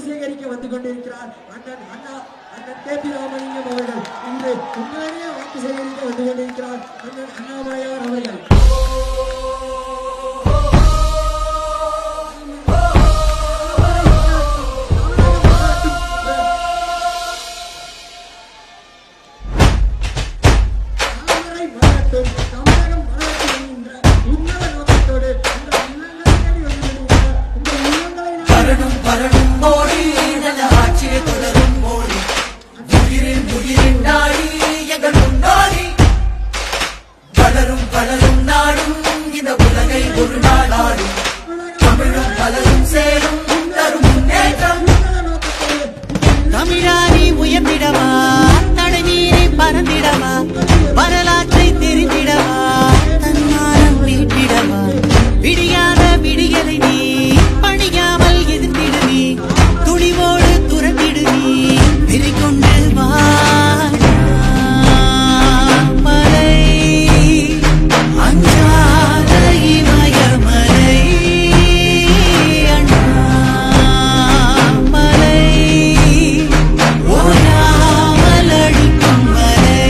சேகரிக்க வந்து கொண்டிருக்கிறார் அண்ணன் அண்ணா அண்ணன் கே பி ராமலிங்கம் அவர்கள் இன்று உண்மையிலேயே வாக்கு சேகரிக்க வந்து கொண்டிருக்கிறார் அண்ணன் அண்ணாமலையார் அவர்கள் தாமரை மலரட்டும், தமிழகம் மலரட்டும் என்கின்ற உன்னத நோக்கத்தோடு உங்கள் இல்லங்களை தேடி வந்திருக்கின்ற உங்கள் இல்லங்களை நான் வரணும் வரணும் மோடி நல்ல ஆட்சியை தொடரும் மோடி உயிரின் உயிரின் நாடி எங்கள் முன்னாடி வளரும் வளரும் நாடும் இந்த உலகை ஒரு நாள் ஆடும் தமிழும் பலரும் சேரும் தரும் முன்னேற்றம் உன்னத நோக்கத்தோடு உங்கள் தமிழாரி உயர்ந்திடவா தடநீரை பறந்திடவா வரலாற்றை தெரிந்திடவா தன்மானம் மீட்டிடவா விடியாத விடியலை நீ பணியாமல் எதிர்த்திடு நீ துணிவோடு துறந்திடு நீ வெறி கொண்டு வா மலை அஞ்சாத இமயமலை அண்ணாமலை ஓயாமல் அழிக்கும் மலை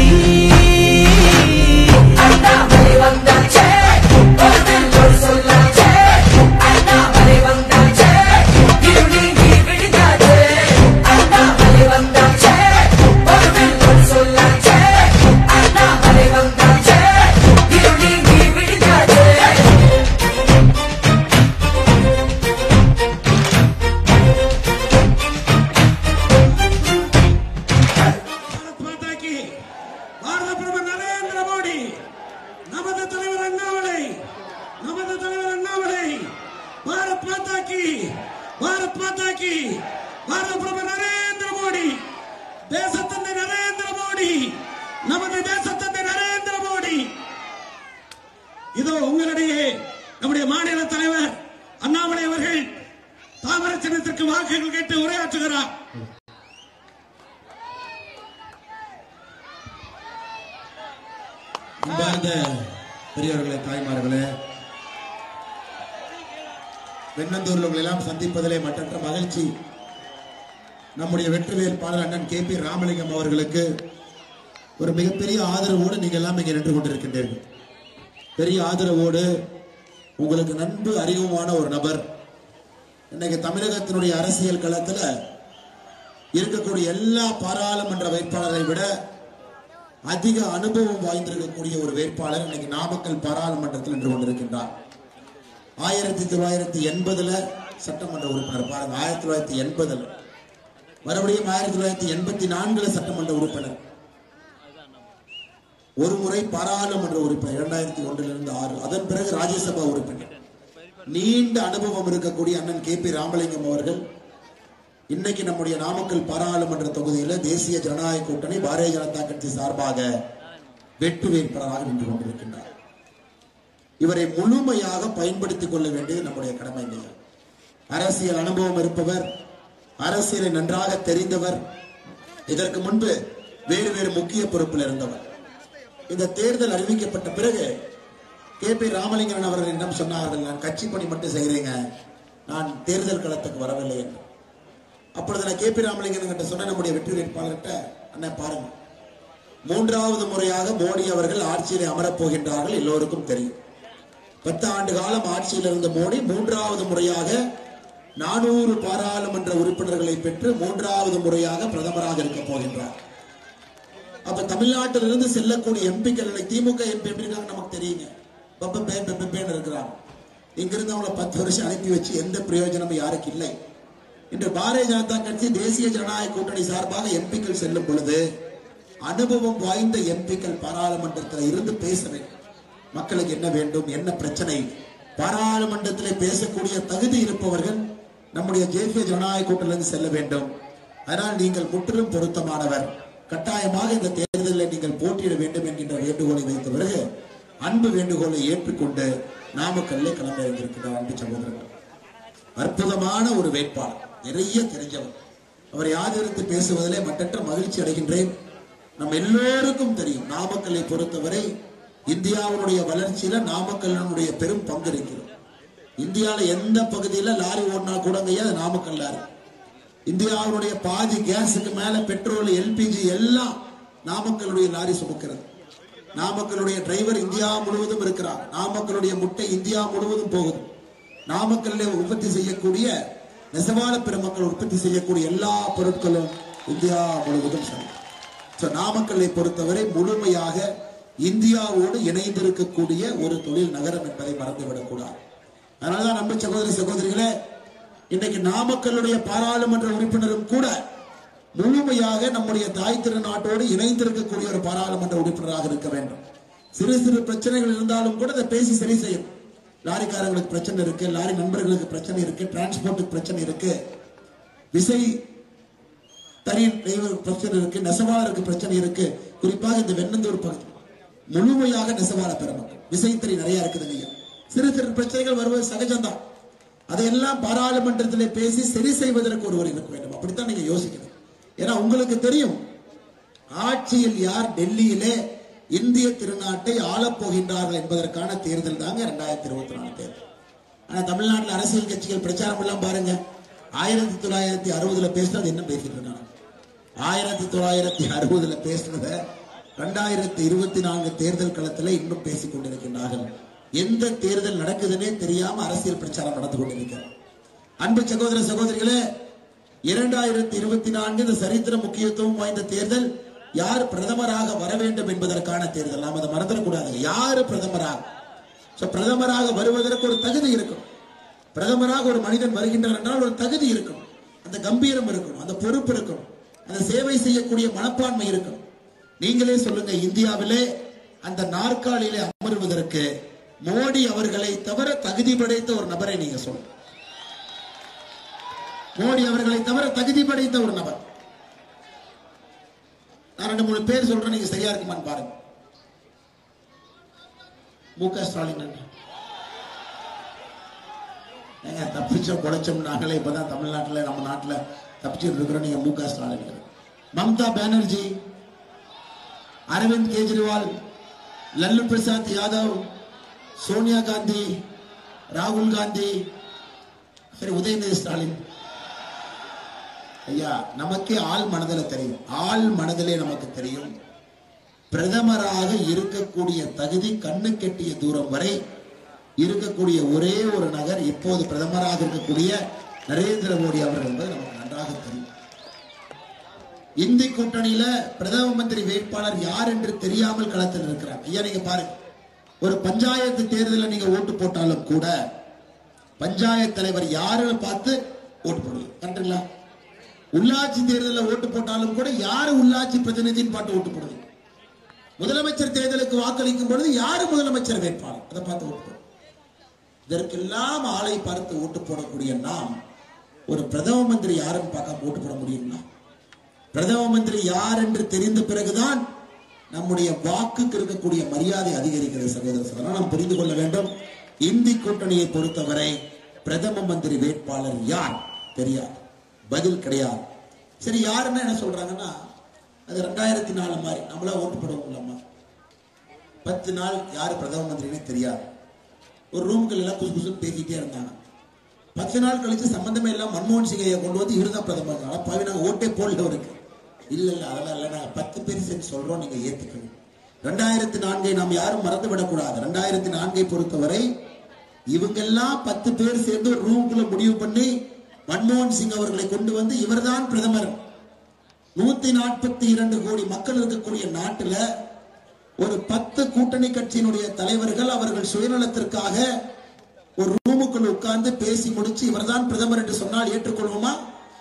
அண்ணாமலை வந்தாச்சே பதில் ஒரு சொல்லாச்சே அண்ணாமலை வந்தாச்சே இருளி நீ விழுந்தாச்சே அண்ணாமலை வந்தாச்சே பதில் ஒரு சொல்லாச்சே அண்ணாமலை வந்தாச்சே இருளி நீ விழுந்தாச்சே பாரத் மாதா கி பாரத பிரதமர் நரேந்திர மோடி நமது தலைவர் அண்ணாமலை நமது தலைவர் அண்ணாமலை பாரத் மாதா கி பாரத் மாதா கி பாரத பிரதமர் நரேந்திர மோடி தேசத்தந்தை நரேந்திர மோடி நமது தேசத்தந்தை நரேந்திர மோடி இதோ உங்களிடையே நம்முடைய மாநில தலைவர் அண்ணாமலை அவர்கள் தாமரை சின்னத்திற்கு வாக்குகள் கேட்டு உரையாற்றுகிறார் அன்பார்ந்த பெரியவர்களே தாய்மார்களே வெண்ணந்தூரில் உங்களை எல்லாம் சந்திப்பதிலே மற்றற்ற மகிழ்ச்சி நம்முடைய வெற்றி வேட்பாளர் அண்ணன் கே பி ராமலிங்கம் அவர்களுக்கு ஒரு மிகப்பெரிய ஆதரவோடு நீங்கள் எல்லாம் இங்கே நின்று கொண்டிருக்கின்றீர்கள் பெரிய ஆதரவோடு உங்களுக்கு நன்கு அறிமுகமான ஒரு நபர் இன்னைக்கு தமிழகத்தினுடைய அரசியல் களத்தில் இருக்கக்கூடிய எல்லா பாராளுமன்ற வேட்பாளரை விட அதிக அனுபவம் வாய்ந்திருக்கக்கூடிய ஒரு வேட்பாளர் இன்னைக்கு நாமக்கல் பாராளுமன்றத்தில் நின்று கொண்டிருக்கின்றார் ஆயிரத்தி தொள்ளாயிரத்தி எண்பதுல சட்டமன்ற உறுப்பினர் பாருங்க ஆயிரத்தி தொள்ளாயிரத்தி எண்பதுல மறுபடியும் ஆயிரத்தி தொள்ளாயிரத்தி எண்பத்தி நான்குல சட்டமன்ற உறுப்பினர் ஒரு முறை பாராளுமன்ற உறுப்பினர் இரண்டாயிரத்தி ஒன்றிலிருந்து ஆறு அதன் பிறகு ராஜ்யசபா உறுப்பினர் நீண்ட அனுபவம் இருக்கக்கூடிய அண்ணன் கே பி ராமலிங்கம் அவர்கள் இன்னைக்கு நம்முடைய நாமக்கல் பாராளுமன்ற தொகுதியில தேசிய ஜனநாயக கூட்டணி பாரதிய ஜனதா கட்சி சார்பாக வெற்றி வேட்பாளராக நின்று கொண்டிருக்கின்றார் இவரை முழுமையாக பயன்படுத்திக் கொள்ள வேண்டியது நம்முடைய கடமை இல்லையா அரசியல் அனுபவம் இருப்பவர் அரசியலை நன்றாக தெரிந்தவர் இதற்கு முன்பு வேறு வேறு முக்கிய பொறுப்பில் இருந்தவர் இந்த தேர்தல் அறிவிக்கப்பட்ட பிறகு கே பி ராமலிங்கன் அவர்கள் என்னிடம் சொன்னார்கள் நான் கட்சி பணி மட்டும் செய்கிறேங்க நான் தேர்தல் களத்துக்கு வரவில்லை என்று அப்பொழுது நான் கே பி ராமலிங்கன் கிட்ட சொன்ன நம்முடைய வெற்றி வேட்பாளர்கிட்ட அண்ணன் பாருங்க மூன்றாவது முறையாக மோடி அவர்கள் ஆட்சியிலே அமரப் போகின்றார்கள் எல்லோருக்கும் தெரியும் பத்து ஆண்டு காலம் ஆட்சியில் இருந்த மோடி மூன்றாவது முறையாக நானூறு பாராளுமன்ற உறுப்பினர்களை பெற்று மூன்றாவது முறையாக பிரதமராக இருக்க போகின்றார் அப்ப தமிழ்நாட்டிலிருந்து செல்லக்கூடிய எம்பிக்கள் திமுக எம்பி எப்படி இருக்காங்க நமக்கு தெரியுங்க பப்ப பே பே, பே, பேன்னு இருக்கிறாங்க இங்கிருந்து அவங்கள பத்து வருஷம் அனுப்பி வச்சு எந்த பிரயோஜனமும் யாருக்கு இல்லை இன்று பாரதிய ஜனதா கட்சி தேசிய ஜனநாயக கூட்டணி சார்பாக எம்பிக்கள் செல்லும் பொழுது அனுபவம் வாய்ந்த எம்பிக்கள் பாராளுமன்றத்தில் இருந்து பேச வேண்டும் மக்களுக்கு என்ன வேண்டும் என்ன பிரச்சனை பாராளுமன்றத்திலே பேசக்கூடிய தகுதி இருப்பவர்கள் நம்முடைய தேசிய ஜனநாயக கூட்டணியிலிருந்து செல்ல வேண்டும் அதனால் நீங்கள் முற்றிலும் பொருத்தமானவர் கட்டாயமாக இந்த தேர்தலில் நீங்கள் போட்டியிட வேண்டும் என்கின்ற வேண்டுகோளை வைத்த பிறகு அன்பு வேண்டுகோளை ஏற்றுக்கொண்டு நாமக்கல்ல களமிறங்கியிருக்கிறார் அன்பு சகோதரர்கள் அற்புதமான ஒரு வேட்பாளர் நிறைய தெரிஞ்சவர் அவரை ஆதரித்து பேசுவதிலே மட்டற்ற மகிழ்ச்சி அடைகின்றேன் நம்ம எல்லோருக்கும் தெரியும் நாமக்கல்லை பொறுத்தவரை இந்தியாவுடைய வளர்ச்சியில நாமக்கல்லுடைய பெரும் பங்கு இருக்கிறது இந்தியால எந்த பகுதியில லாரி ஓடினா கூடங்கய்யா அது நாமக்கல்ல இருக்கு இந்தியாவுடைய பாதி கேஸுக்கு மேல பெட்ரோல் எல்பிஜி எல்லாம் நாமக்கலுடைய லாரி சுமக்கிறது நாமக்கலுடைய டிரைவர் இந்தியா முழுவதும் இருக்கிறார் நாமக்கலுடைய முட்டை இந்தியா முழுவதும் போகுது நாமக்கல்ல உற்பத்தி செய்யக்கூடிய நெசவாள பெருமக்கள் உற்பத்தி செய்யக்கூடிய எல்லா பொருட்களும் இந்தியா முழுவதும் சரி So, நாமக்கல்லை பொறுத்தவரை முழுமையாக இந்தியாவோடு இணைந்திருக்கக்கூடிய ஒரு தொழில் நகரம் என்பதை மறந்துவிடக் கூடாது அதனாலதான் நம்ம சகோதரி சகோதரிகளே இன்றைக்கு நாமக்கல்லுடைய பாராளுமன்ற உறுப்பினரும் கூட முழுமையாக நம்முடைய தாய் திருநாட்டோடு இணைந்திருக்கக்கூடிய ஒரு பாராளுமன்ற உறுப்பினராக இருக்க வேண்டும் சிறு சிறு பிரச்சனைகள் இருந்தாலும் கூட அதை பேசி சரி செய்யும் லாரிக்காரங்களுக்கு பிரச்சனை இருக்கு லாரி நண்பர்களுக்கு பிரச்சனை இருக்கு டிரான்ஸ்போர்ட்டுக்கு பிரச்சனை இருக்கு விசை தனி டிரைவர் பிரச்சனை இருக்கு நெசவாளருக்கு பிரச்சனை இருக்கு குறிப்பாக இந்த வெண்ணந்தூர் பகுதி முழுமையாக நெசவாள பெருமக்கள் விசைத்தறி நிறைய இருக்குது ஐயா சிறு சிறு பிரச்சனைகள் வருவது சகஜம்தான் அதையெல்லாம் பாராளுமன்றத்திலே பேசி சரி செய்வதற்கு ஒருவர் இருக்க வேண்டும் அப்படித்தான் நீங்க யோசிக்கணும் ஏன்னா உங்களுக்கு தெரியும் ஆட்சியில் யார் டெல்லியிலே இந்திய திருநாட்டை ஆளப் போகின்றார்கள் என்பதற்கான தேர்தல் தாங்க ரெண்டாயிரத்தி இருபத்தி நாலு தேர்தல் ஆனா தமிழ்நாட்டில் அரசியல் கட்சிகள் பிரச்சாரம் எல்லாம் பாருங்க ஆயிரத்தி தொள்ளாயிரத்தி அறுபதுல பேசுனது என்ன பேசிட்டு இருக்காங்க ஆயிரத்தி தொள்ளாயிரத்தி அறுபதுல பேசுனத ரெண்டாயிரத்தி இருபத்தி நான்கு தேர்தல் களத்துல இன்னும் பேசிக் கொண்டிருக்கின்றார்கள் எந்த தேர்தல் நடக்குதுன்னே தெரியாம அரசியல் பிரச்சாரம் நடந்து கொண்டிருக்கிறது அன்பு சகோதர சகோதரிகளே இரண்டாயிரத்தி இருபத்தி நான்கு இந்த சரித்திர முக்கியத்துவம் வாய்ந்த தேர்தல் யார் பிரதமராக வர வேண்டும் என்பதற்கான தேர்தல் நாம் அதை மறந்துடக்கூடாது யாரு பிரதமராக So, பிரதமராக வருவதற்கு ஒரு தகுதி இருக்கும் பிரதமராக ஒரு மனிதன் வருகின்றார் என்றால் ஒரு தகுதி இருக்கும் அந்த கம்பீரம் இருக்கும் அந்த பொறுப்பு இருக்கும் அந்த சேவை செய்யக்கூடிய மனப்பான்மை இருக்கும் நீங்களே சொல்லுங்க இந்தியாவிலே அந்த நாற்காலியிலே அமர்வதற்கு மோடி அவர்களை தவிர தகுதி படைத்த ஒரு நபரை நீங்க சொல்லுங்க மோடி அவர்களை தவிர தகுதி படைத்த ஒரு நபர் நான் ரெண்டு மூணு பேர் சொல்றேன் நீங்க சரியா இருக்குமான்னு பாருங்க மு க ஸ்டாலின் அண்ணா. ஏங்க தப்பிச்சோம் பொழைச்சோம் நாங்களே இப்பதான் தமிழ்நாட்டுல நம்ம நாட்டுல தப்பிச்சுட்டு இருக்கிறோம் நீங்க மு க ஸ்டாலின் மம்தா பானர்ஜி அரவிந்த் கெஜ்ரிவால் லல்லு பிரசாத் யாதவ் சோனியா காந்தி ராகுல் காந்தி சரி உதயநிதி ஸ்டாலின் ஐயா நமக்கே ஆள் மனதில் தெரியும் ஆள் மனதிலே நமக்கு தெரியும் பிரதமராக இருக்கக்கூடிய தகுதி கண்ணு கெட்டிய தூரம் வரை இருக்கக்கூடிய ஒரே ஒரு நகர் இப்போது பிரதமராக இருக்கக்கூடிய நரேந்திர மோடி அவர்கள் என்பது நமக்கு நன்றாக தெரியும் இந்தி கூட்டணியில பிரதம மந்திரி வேட்பாளர் யார் என்று தெரியாமல் களத்தில் இருக்கிறார் ஐயா நீங்க பாருங்க ஒரு பஞ்சாயத்து தேர்தலில் நீங்க ஓட்டு போட்டாலும் கூட பஞ்சாயத்து தலைவர் யாருன்னு பார்த்து ஓட்டு போடுவீங்க கரெக்டுங்களா உள்ளாட்சி தேர்தலில் ஓட்டு போட்டாலும் கூட யாரு உள்ளாட்சி பிரதிநிதின்னு பார்த்து ஓட்டு போடுவீங்க முதலமைச்சர் தேர்தலுக்கு வாக்களிக்கும் பொழுது யாரு முதலமைச்சர் வேட்பாளர் அதை பார்த்து ஓட்டு போடுவோம் இதற்கெல்லாம் ஆளை பார்த்து ஓட்டு போடக்கூடிய நாம் ஒரு பிரதம மந்திரி யாருன்னு பார்க்காம ஓட்டு போட முடியுங்களா பிரதம மந்திரி யார் என்று தெரிந்த பிறகுதான் நம்முடைய வாக்குக்கு இருக்கக்கூடிய மரியாதை அதிகரிக்கிறது சகோதர சகோதரர் நாம் புரிந்து கொள்ள வேண்டும் இந்தி கூட்டணியை பொறுத்தவரை பிரதம மந்திரி வேட்பாளர் யார் தெரியாது பதில் கிடையாது சரி யாருன்னா என்ன சொல்றாங்கன்னா அது ரெண்டாயிரத்தி நாலு மாதிரி நம்மளா ஓட்டு போடுவோம்லம்மா பத்து நாள் யார் பிரதம மந்திரினே தெரியாது ஒரு ரூம்கள் எல்லாம் குசு குசு பேசிட்டே இருந்தாங்க பத்து நாள் கழிச்சு சம்பந்தமே எல்லாம் மன்மோகன் சிங்கையை கொண்டு வந்து இவர் தான் பிரதமர் ஆனா பாவி நாங்க ஓட்டே போடல அவருக்கு இல்ல இல்ல அதெல்லாம் இல்ல நாங்க பத்து பேர் சேர்ந்து சொல்றோம் நீங்க ஏத்துக்கணும் ரெண்டாயிரத்தி நான்கை நாம் யாரும் மறந்து விடக்கூடாது ரெண்டாயிரத்தி நான்கை பொறுத்தவரை இவங்கெல்லாம் பத்து பேர் சேர்ந்து ஒரு ரூம்குள்ள முடிவு பண்ணி மன்மோகன் சிங் அவர்களை கொண்டு வந்து இவர்தான் பிரதமர் நூத்தி நாற்பத்தி இரண்டு கோடி மக்கள் இருக்கக்கூடிய நாட்டுல ஒரு பத்து கூட்டணி கட்சியினுடைய தலைவர்கள் அவர்கள் சுயநலத்திற்காக ஒரு ரூமுக்குள் உட்கார்ந்து பேசி முடிச்சு இவர்தான் பிரதமர் என்று சொன்னால் ஏற்றுக்கொள்வோமா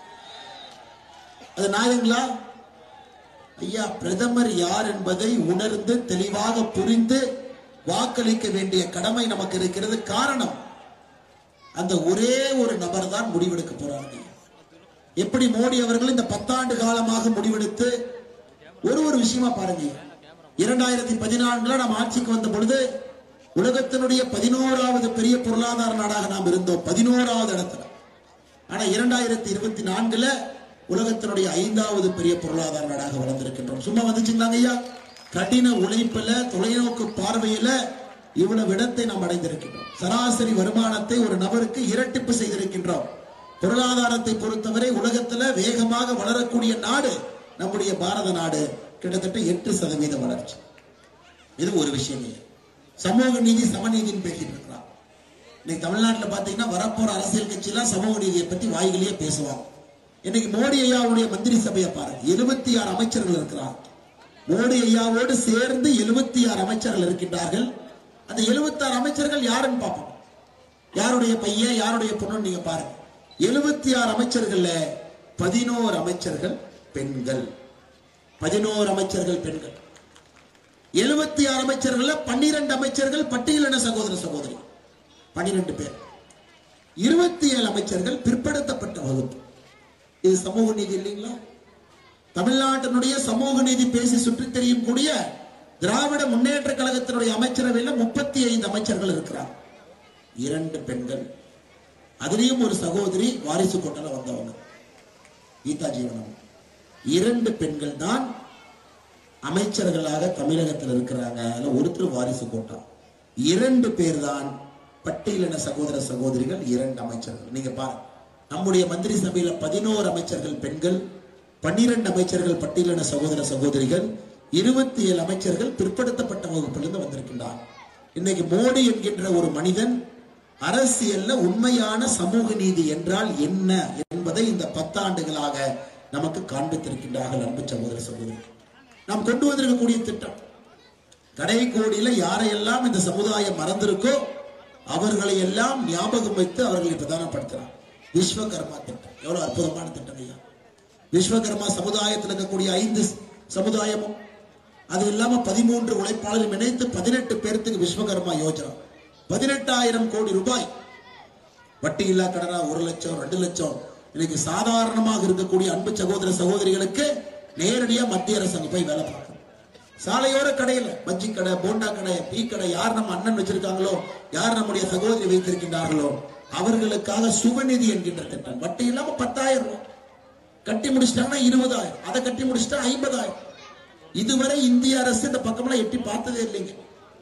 அது நியாயங்களா ஐயா பிரதமர் யார் என்பதை உணர்ந்து தெளிவாக புரிந்து வாக்களிக்க வேண்டிய கடமை நமக்கு இருக்கிறது காரணம் அந்த ஒரே ஒரு நபர் தான் முடிவெடுக்க போறாங்க எப்படி மோடி அவர்கள் இந்த பத்தாண்டு காலமாக முடிவெடுத்து ஒரு ஒரு விஷயமா பாருங்க இரண்டாயிரத்தி பதினான்குல நாம் ஆட்சிக்கு வந்த பொழுது உலகத்தினுடைய பதினோராவது பெரிய பொருளாதார நாடாக நாம் இருந்தோம் பதினோராவது இடத்துல ஆனா இரண்டாயிரத்தி இருபத்தி நான்குல உலகத்தினுடைய ஐந்தாவது பெரிய பொருளாதார நாடாக வளர்ந்திருக்கின்றோம் சும்மா வந்துச்சுங்களாங்க ஐயா கடின உழைப்புல தொலைநோக்கு பார்வையில இவ்வளவு இடத்தை நாம் அடைந்திருக்கின்றோம் சராசரி வருமானத்தை ஒரு நபருக்கு இரட்டிப்பு செய்திருக்கின்றோம் பொருளாதாரத்தை பொறுத்தவரை உலகத்துல வேகமாக வளரக்கூடிய நாடு நம்முடைய பாரத நாடு கிட்டத்தட்ட எட்டு சதவீத வளர்ச்சி இது ஒரு விஷயம் இல்லை. சமூக நீதி சமநீதின்னு பேசிட்டு இருக்கிறான் இன்னைக்கு தமிழ்நாட்டுல பாத்தீங்கன்னா வரப்போற அரசியல் கட்சியெல்லாம் சமூக நீதியை பத்தி வாய்களையே பேசுவாங்க இன்னைக்கு மோடி ஐயாவுடைய மந்திரி சபையை பாருங்க எழுபத்தி ஆறு அமைச்சர்கள் இருக்கிறார் மோடி ஐயாவோடு சேர்ந்து எழுபத்தி ஆறு அமைச்சர்கள் இருக்கின்றார்கள் அந்த எழுபத்தி ஆறு அமைச்சர்கள் யாருன்னு பார்ப்போம் யாருடைய பையன் யாருடைய பொண்ணு நீங்க பாருங்க எழுபத்தி ஆறு அமைச்சர்கள்ல பதினோரு அமைச்சர்கள் பெண்கள் பதினோரு அமைச்சர்கள் பெண்கள் எழுபத்தி ஆறு அமைச்சர்கள்ல பன்னிரண்டு அமைச்சர்கள் பட்டியலின சகோதர சகோதரி பன்னிரண்டு பேர் இருபத்தி ஏழு அமைச்சர்கள் பிற்படுத்தப்பட்ட வகுப்பு இது சமூக நீதி இல்லைங்களா தமிழ்நாட்டினுடைய சமூக நீதி பேசி சுற்றித் தெரியும் கூடிய திராவிட முன்னேற்ற கழகத்தினுடைய அமைச்சரவையில் முப்பத்தி ஐந்து அமைச்சர்கள் இருக்கிறார் இரண்டு பெண்கள் அதுலயும் ஒரு சகோதரி வாரிசு கோட்டையில வந்தவங்க கீதா ஜீவனம் இரண்டு பெண்கள் தான் அமைச்சர்களாக தமிழகத்தில் இருக்கிறாங்க அதுல ஒருத்தர் வாரிசு கோட்டா இரண்டு பேர் தான் பட்டியலின சகோதர சகோதரிகள் இரண்டு அமைச்சர்கள் நீங்க பாருங்க நம்முடைய மந்திரி சபையில பதினோரு அமைச்சர்கள் பெண்கள் பன்னிரண்டு அமைச்சர்கள் பட்டியலின சகோதர சகோதரிகள் இருபத்தி ஏழு அமைச்சர்கள் பிற்படுத்தப்பட்ட வகுப்பிலிருந்து வந்திருக்கின்றார் இன்னைக்கு மோடி என்கின்ற ஒரு மனிதன் அரசியல்ல உண்மையான சமூக நீதி என்றால் என்ன என்பதை இந்த பத்தாண்டுகளாக நமக்கு காண்பித்திருக்கின்றார்கள் அன்பு சகோதர சகோதரி நாம் கொண்டு வந்திருக்கக்கூடிய திட்டம் கடைக்கோடியில யாரையெல்லாம் இந்த சமுதாயம் மறந்திருக்கோ அவர்களை எல்லாம் ஞாபகம் வைத்து அவர்களை பிரதானப்படுத்துறார் விஸ்வகர்மா திட்டம் எவ்வளவு அற்புதமான திட்டம் ஐயா விஸ்வகர்மா சமுதாயத்தில் இருக்கக்கூடிய ஐந்து சமுதாயமும் அது இல்லாம பதிமூன்று உழைப்பாளரும் இணைத்து பதினெட்டு பேர்த்துக்கு விஸ்வகர்மா யோஜனா பதினெட்டாயிரம் கோடி ரூபாய் வட்டி இல்லா கடனா ஒரு லட்சம் ரெண்டு லட்சம் இன்னைக்கு சாதாரணமாக இருக்கக்கூடிய அன்பு சகோதர சகோதரிகளுக்கு நேரடியா மத்திய அரசு அங்க போய் வேலை பார்க்கணும் சாலையோர கடையில பஜ்ஜி கடை போண்டா கடை டீ கடை யார் நம்ம அண்ணன் வச்சிருக்காங்களோ யார் நம்முடைய சகோதரி வைத்திருக்கின்றார்களோ அவர்களுக்காக சுபநிதி என்கின்ற திட்டம் வட்டி இல்லாம பத்தாயிரம் ரூபாய் கட்டி முடிச்சிட்டாங்கன்னா இருபதாயிரம் அதை கட்டி முடிச்சிட்டா ஐம்பதாயிரம் இதுவரை இந்திய அரசு இந்த பக்கமெல்லாம் எட்டி பார்த்ததே இல்லைங்க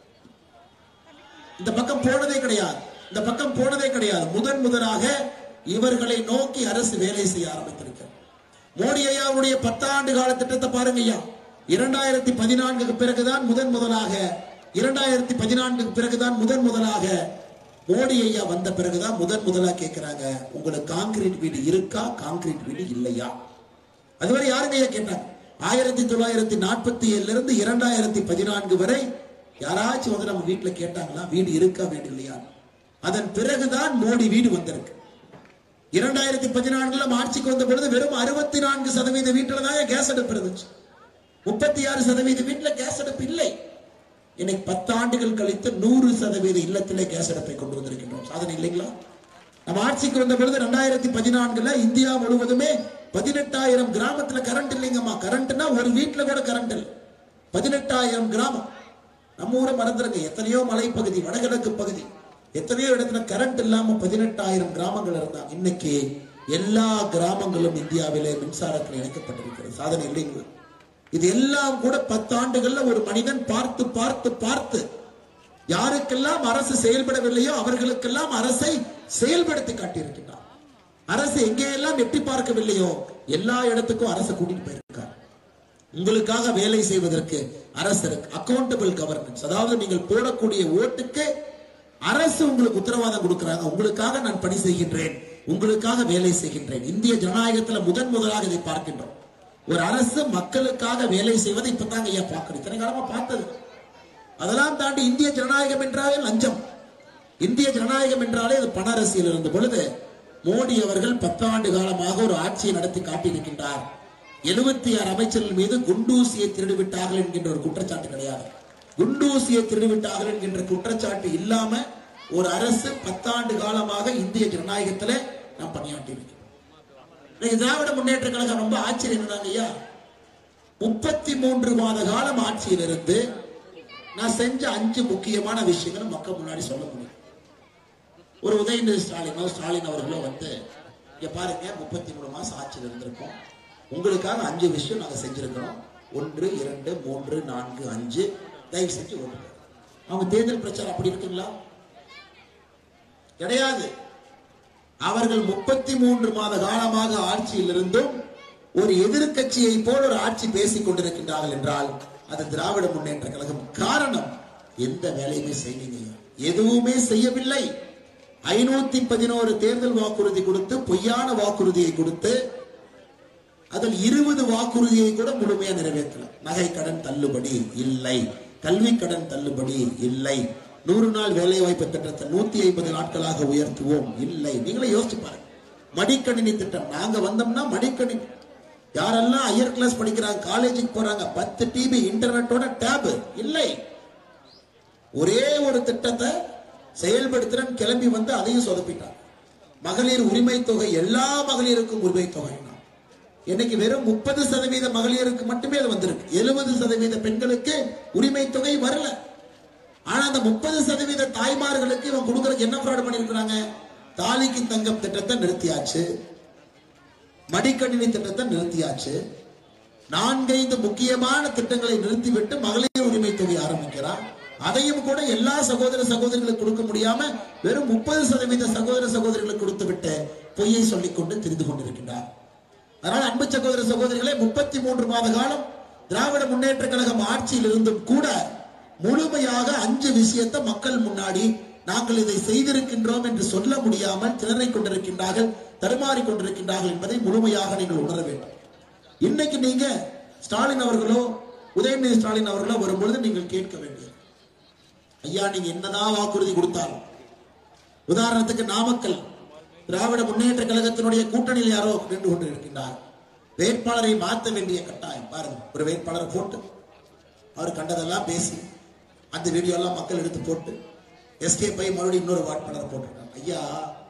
இந்த பக்கம் போனதே கிடையாது இந்த பக்கம் போனதே கிடையாது முதன் முதலாக இவர்களை நோக்கி அரசு வேலை செய்ய ஆரம்பித்திருக்கிறது மோடி ஐயாவுடைய பத்தாண்டு கால திட்டத்தை பாருங்க ஐயா இரண்டாயிரத்தி பதினான்குக்கு பிறகுதான் முதன் முதலாக இரண்டாயிரத்தி பதினான்குக்கு பிறகுதான் முதன் முதலாக மோடி ஐயா வந்த பிறகுதான் முதன் முதலா கேட்கிறாங்க உங்களுக்கு கான்கிரீட் வீடு இருக்கா கான்கிரீட் வீடு இல்லையா அதுவரை யாருங்க ஐயா கேட்டாங்க ஆயிரத்தி தொள்ளாயிரத்தி நாற்பத்தி ஏழுல இருந்து இரண்டாயிரத்தி பதினான்கு வரை யாராச்சும் வந்து நம்ம வீட்டுல கேட்டாங்களா வீடு இருக்கா வீடு இல்லையா அதன் பிறகுதான் மோடி வீடு வந்திருக்கு இரண்டாயிரத்தி பதினான்குல நம்ம ஆட்சிக்கு வந்த பொழுது வெறும் அறுபத்தி நான்கு சதவீத வீட்டுல தான் கேஸ் அடுப்பு இருந்துச்சு முப்பத்தி ஆறு சதவீத வீட்டுல கேஸ் அடுப்பு இல்லை இன்னைக்கு பத்து ஆண்டுகள் கழித்து நூறு சதவீத இல்லத்திலே கேஸ் அடுப்பை கொண்டு வந்திருக்கின்றோம் சாதனை இல்லைங்களா நம்ம ஆட்சிக்கு வந்த பொழுது ரெண்டாயிரத்தி பதினான்குல இந்தியா முழுவதுமே பதினெட்டாயிரம் கிராமத்துல கரண்ட் இல்லைங்கம்மா கரண்ட்னா ஒரு வீட்டுல கூட கரண்ட் இல்லை பதினெட்டாயிரம் கிராமம் நம்ம ஊரை மறந்துருங்க எத்தனையோ மலைப்பகுதி வடகிழக்கு பகுதி எத்தனையோ இடத்துல கரண்ட் இல்லாம பதினெட்டாயிரம் கிராமங்கள் இருந்தாங்க இன்னைக்கு எல்லா கிராமங்களும் இந்தியாவிலே மின்சாரத்தில் இணைக்கப்பட்டிருக்கிறது சாதனை இல்லைங்களா இது எல்லாம் கூட பத்தாண்டுகள்ல ஒரு மனிதன் பார்த்து பார்த்து பார்த்து யாருக்கெல்லாம் அரசு செயல்படவில்லையோ அவர்களுக்கெல்லாம் அரசை செயல்படுத்தி காட்டியிருக்கிறார் அரசு எங்கேயெல்லாம் எட்டி பார்க்கவில்லையோ எல்லா இடத்துக்கும் அரசு கூட்டிட்டு போயிருக்கார் உங்களுக்காக வேலை செய்வதற்கு அரசு இருக்கு அக்கௌண்டபிள் கவர்னன்ஸ் அதாவது நீங்கள் போடக்கூடிய ஓட்டுக்கு அரசு உங்களுக்கு உத்தரவாதம் கொடுக்கிறாங்க உங்களுக்காக நான் பணி செய்கின்றேன் உங்களுக்காக வேலை செய்கின்றேன் இந்திய ஜனநாயகத்துல முதன் முதலாக இதை பார்க்கின்றோம் ஒரு அரசு மக்களுக்காக வேலை செய்வதை இப்பதாங்க ஐயா பார்க்கணும் இத்தனை காலமா பார்த்தது அதெல்லாம் தாண்டி இந்திய ஜனநாயகம் என்றாலே லஞ்சம் இந்திய ஜனநாயகம் என்றாலே அது பண அரசியல் இருந்த பொழுது மோடி அவர்கள் பத்தாண்டு காலமாக ஒரு ஆட்சியை நடத்தி காட்டியிருக்கின்றார் எழுபத்தி ஆறு அமைச்சர்கள் மீது குண்டூசியை திருடிவிட்டார்கள் என்கின்ற ஒரு குற்றச்சாட்டு கிடையாது குண்டூசியை திருடிவிட்டார்கள் என்கின்ற குற்றச்சாட்டு இல்லாம ஒரு அரசு பத்தாண்டு காலமாக இந்திய ஜனநாயகத்துல நாம் பணியாற்றி இருக்கிறோம் இன்னைக்கு திராவிட முன்னேற்ற கழகம் ரொம்ப ஆச்சரியம் என்னதாங்க ஐயா முப்பத்தி மூன்று மாத காலம் ஆட்சியில் இருந்து நான் செஞ்ச அஞ்சு முக்கியமான விஷயங்களை மக்கள் முன்னாடி சொல்ல முடியும் ஒரு உதயநிதி ஸ்டாலினோ ஸ்டாலின் அவர்களோ வந்து இங்க பாருங்க முப்பத்தி மூணு மாசம் ஆட்சியில் இருந்திருக்கோம் உங்களுக்காக அஞ்சு விஷயம் நாங்க செஞ்சிருக்கிறோம் ஒன்று இரண்டு மூன்று நான்கு அஞ்சு தயவு செஞ்சு ஓட்டுங்க அவங்க தேர்தல் பிரச்சாரம் அப்படி இருக்குங்களா கிடையாது அவர்கள் முப்பத்தி மூன்று மாத காலமாக ஆட்சியில் இருந்தும் ஒரு எதிர்க்கட்சியை போல் ஒரு ஆட்சி பேசிக் கொண்டிருக்கின்றார்கள் என்றால் அது திராவிட முன்னேற்ற கழகம் காரணம் எந்த வேலையுமே செய்வீங்க எதுவுமே செய்யவில்லை ஐநூத்தி பதினோரு தேர்தல் வாக்குறுதி கொடுத்து பொய்யான வாக்குறுதியை கொடுத்து அதில் இருபது வாக்குறுதியை கூட முழுமையா நிறைவேற்றல நகை கடன் தள்ளுபடி இல்லை கல்வி கடன் தள்ளுபடி இல்லை நூறு நாள் வேலை வாய்ப்பு திட்டத்தை நூத்தி ஐம்பது நாட்களாக உயர்த்துவோம் இல்லை நீங்களே யோசிச்சு பாருங்க மடிக்கணினி திட்டம் நாங்க வந்தோம்னா மடிக்கணினி யாரெல்லாம் ஹையர் கிளாஸ் படிக்கிறாங்க காலேஜுக்கு போறாங்க பத்து டிபி இன்டர்நெட்டோட டேப் இல்லை ஒரே ஒரு திட்டத்தை செயல்படுத்துறேன்னு கிளம்பி வந்து அதையும் சொதப்பிட்டாங்க மகளிர் உரிமை தொகை எல்லா மகளிருக்கும் உரிமை தொகை இன்னைக்கு வெறும் முப்பது சதவீத மகளிருக்கு மட்டுமே அது வந்திருக்கு எழுபது சதவீத பெண்களுக்கு உரிமை தொகை வரல ஆனா அந்த முப்பது சதவீத தாய்மார்களுக்கு இவன் கொடுக்கறதுக்கு என்ன ஃப்ராட் பண்ணிருக்கிறாங்க தாலிக்கு தங்கம் திட்டத்தை நிறுத்தியாச்சு மடிக்கணினி திட்டத்தை நிறுத்தியாச்சு நான்கைந்து முக்கியமான திட்டங்களை நிறுத்திவிட்டு மகளிர் உரிமை தொகை ஆரம்பிக்கிறார் அதையும் கூட எல்லா சகோதர சகோதரிகளுக்கு கொடுக்க முடியாம வெறும் முப்பது சதவீத சகோதர சகோதரிகளுக்கு கொடுத்து விட்டு பொய்யை சொல்லிக் கொண்டு தெரிந்து கொண்டிருக்கின்றார் அதனால் அன்பு சகோதர சகோதரிகளே முப்பத்தி மூன்று மாத காலம் திராவிட முன்னேற்ற கழகம் ஆட்சியில் இருந்தும் கூட முழுமையாக அஞ்சு விஷயத்தை மக்கள் முன்னாடி நாங்கள் இதை செய்திருக்கின்றோம் என்று சொல்ல முடியாமல் திணறிக் கொண்டிருக்கின்றார்கள் தடுமாறிக் கொண்டிருக்கின்றார்கள் என்பதை முழுமையாக நீங்கள் உணர வேண்டும் இன்னைக்கு நீங்க ஸ்டாலின் அவர்களோ உதயநிதி ஸ்டாலின் அவர்களோ வரும்பொழுது நீங்கள் கேட்க வேண்டியது ஐயா நீங்க என்னதான் வாக்குறுதி கொடுத்தாலும் உதாரணத்துக்கு நாமக்கல் திராவிட முன்னேற்ற கழகத்தினுடைய கூட்டணியில் யாரோ நின்று கொண்டு இருக்கின்றார் வேட்பாளரை மாற்ற வேண்டிய கட்டாயம் பாருங்க ஒரு வேட்பாளரை போட்டு அவர் கண்டதெல்லாம் பேசி அந்த வீடியோ எல்லாம் மக்கள் எடுத்து போட்டு எஸ்கே பை மறுபடியும் இன்னொரு வேட்பாளரை போட்டிருக்காங்க ஐயா